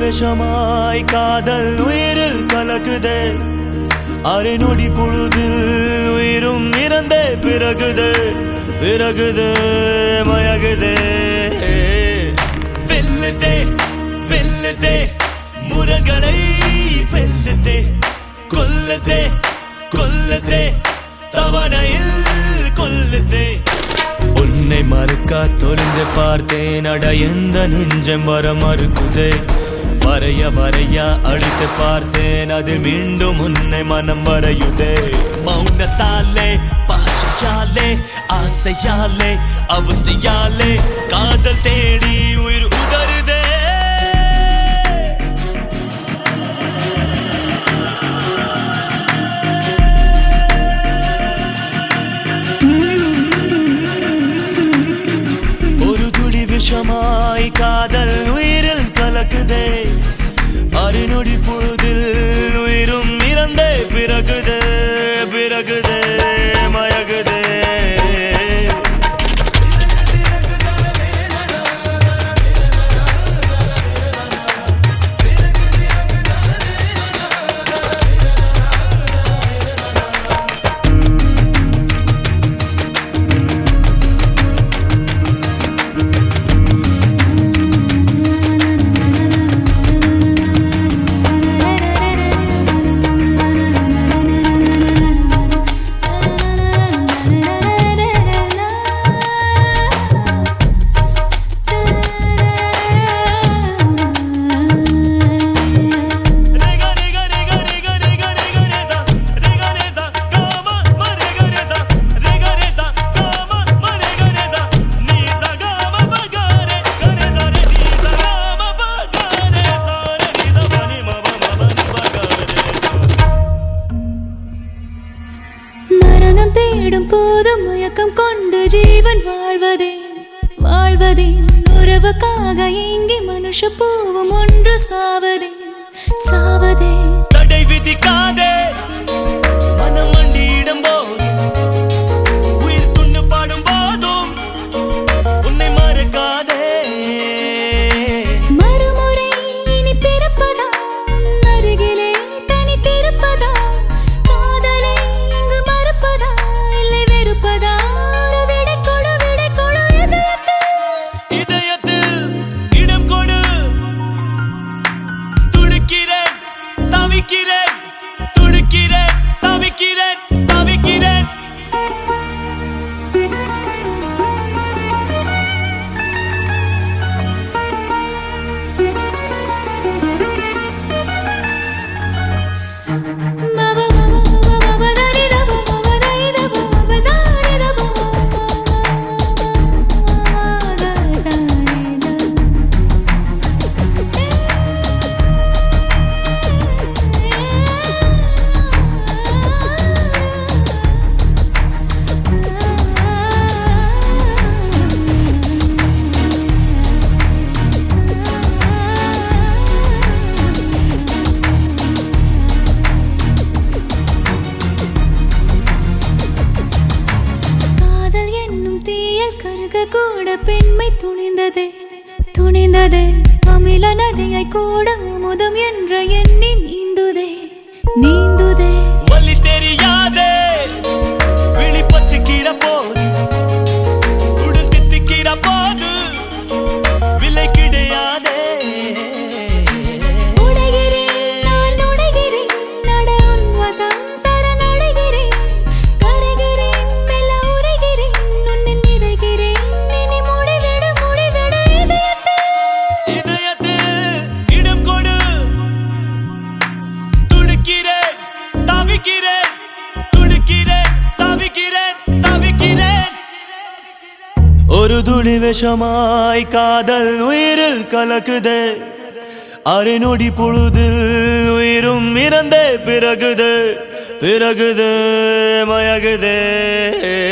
விஷமாய் காதல் உயிரில் கலக்குதே அரை நொடி பொழுதில் உயிரும் இறந்தே பிறகுது பிறகுது மயகுதே வெல்லுதே வெல்லுதே முரங்களை வெல்லுதே கொல்லுதே கொல்லுதே தவணையில் கொல்லுதே உன்னை மறுக்க தொலைந்து பார்த்தேன் அட எந்த நெஞ்சம் வர மறுக்குதே வரைய வரைய அடித்து பார்த்தேன் அது மீண்டும் உன்னை மனம் வரையுதே மௌனத்தாலே பாஷையாலே ஆசையாலே அவஸ்தையாலே காதல் தேடி உயிர் உதறுதே ஒரு துளி விஷமாய் காதல் உயிரில் கலக்குதே அரிநொடி பொழுதில் உயிரும் இறந்தே பிறகுதே பிறகுதே மயகுதே Rega rega rega rega rega rega reza rega reza gama ma rega reza rega reza gama ma rega reza ni sa gama pa ga re ga re za re ni sa gama pa ga re sa re ni sa pa ni ma pa ma pa ni pa ga re மரணம் தேடும் போது மயக்கம் கொண்டு ஜீவன் வாழ்வதே வாழ்வதே உறவுக்காக ஏங்கி மனுஷ பூவும் ஒன்று சாவதே சாவதே தடை விதிக்காதே மனம் மண்டியிடும் போதும் உயிர் துண்ணு பாடும் போதும் உன்னை மறக்காதே மறுமுறை இனி பிறப்பதா உன் அருகிலே தனித்திருப்பதா காதலை இங்கு மறப்பதா இல்லை வெறுப்பதா ஒரு விடை கொடு விடை கொடு இதயத்தில் இதயத்தில் இடம் கொடு துடிக்கிறேன் தவிக்கிறேன் துடிக்கிறேன் தவிக்கிறேன் தவிக்கிறேன் Baba baba baba dari da baba dari da baba zari da baba zari zari காதல் என்னும் தீயல் கருக கூட பெண்மை துணிந்ததே துணிந்ததே அமில நதியை கூட அமுதம் என்ற எண்ணி நீந்துதே நீந்துதே வலி தெரியாதே விழிப்பத்துக்கிற போது உடல் தித்திக்கிற போது விலை கிடையாதே உடைகிறேன் நான் உடைகிறேன் நட உன் வசம் சரணடைகிறேன் கரைகிறேன் மெல்ல உரைகிறேன் உன்னில் நிறைகிறேன் இனி முடிவிடு முடிவிடு இதயத்தில் இதயத்தில் இடம் கொடு துடிக்கிறேன் தவிக்கிறேன் துடிக்கிறேன் தவிக்கிறேன் தவிக்கிறேன் ஒரு துளி விஷமாய் காதல் உயிரில் கலக்குதே அரை நொடி பொழுதில் உயிரும் இறந்தே பிறகுது பிறகுது மயகுதே